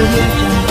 audio jungle.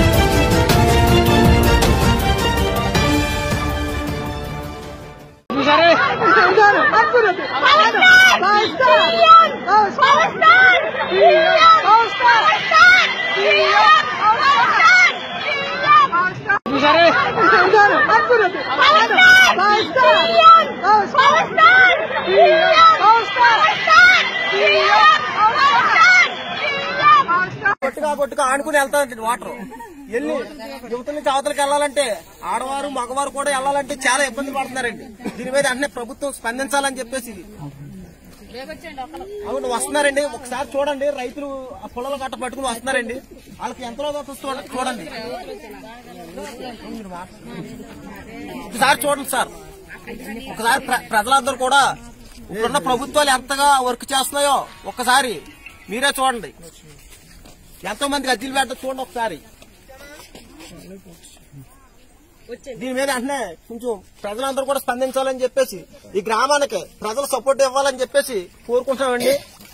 కొట్టుగా కొట్టుగా ఆనుకుని వెళ్తానంటే water వెళ్ళి యువత నుంచి అవతలకి వెళ్ళాలంటే ఆడవారు మగవారు కూడా వెళ్ళాలంటే చాలా ఇబ్బంది పడుతున్నారండి దీని మీద అన్నీ ప్రభుత్వం స్పందించాలని చెప్పేసి అవును వస్తున్నారండి ఒకసారి చూడండి రైతులు ఆ పొలాలు గట్ట పట్టుకుని వస్తున్నారండి వాళ్ళకి ఎంతలో వస్తుంది చూడండి ఒకసారి చూడండి సార్ ఒకసారి ప్ర- ప్రజలందరూ కూడా ఇప్పుడున్న ప్రభుత్వాలు ఎంతగా వర్క్ చేస్తున్నాయో ఒక్కసారి మీరే చూడండి ఎంతో మందికి అద్దెలు పెట్ట చూడండి ఒకసారి దీని మీద వెంటనే కొంచెం ప్రజలందరూ కూడా స్పందించాలని చెప్పేసి ఈ గ్రామానికి ప్రజలు సపోర్ట్ ఇవ్వాలని చెప్పేసి కోరుకుంటున్నామండి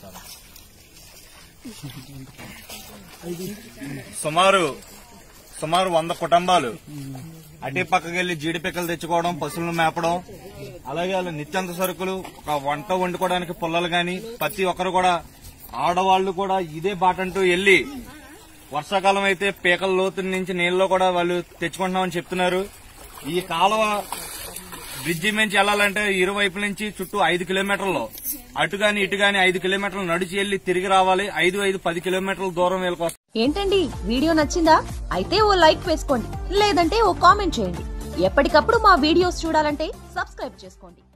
సుమారు సుమారు వంద కుటుంబాలు అటు పక్కకి వెళ్లి జీడి పిక్కలు తెచ్చుకోవడం పశువులను మేపడం అలాగే వాళ్ళు నిత్యంత సరుకులు ఒక వంట వండుకోవడానికి పుల్లలు గాని ప్రతి ఒక్కరు కూడా ఆడవాళ్లు కూడా ఇదే బాటంటూ వెళ్లి వర్షాకాలం అయితే పీకల లోతు నుంచి నీళ్ళలో కూడా వాళ్ళు తెచ్చుకుంటున్నామని చెప్తున్నారు ఈ కాలువ బ్రిడ్జి నుంచి వెళ్లాలంటే ఇరువైపు నుంచి చుట్టూ ఐదు కిలోమీటర్లు అటు గాని ఇటు గాని ఐదు కిలోమీటర్లు నడిచి వెళ్లి తిరిగి రావాలి ఐదు ఐదు పది కిలోమీటర్ల దూరం వీళ్ళకి ఏంటండి వీడియో నచ్చిందా అయితే ఓ లైక్ వేసుకోండి లేదంటే ఓ కామెంట్ చేయండి ఎప్పటికప్పుడు మా వీడియోస్ చూడాలంటే సబ్స్క్రైబ్ చేసుకోండి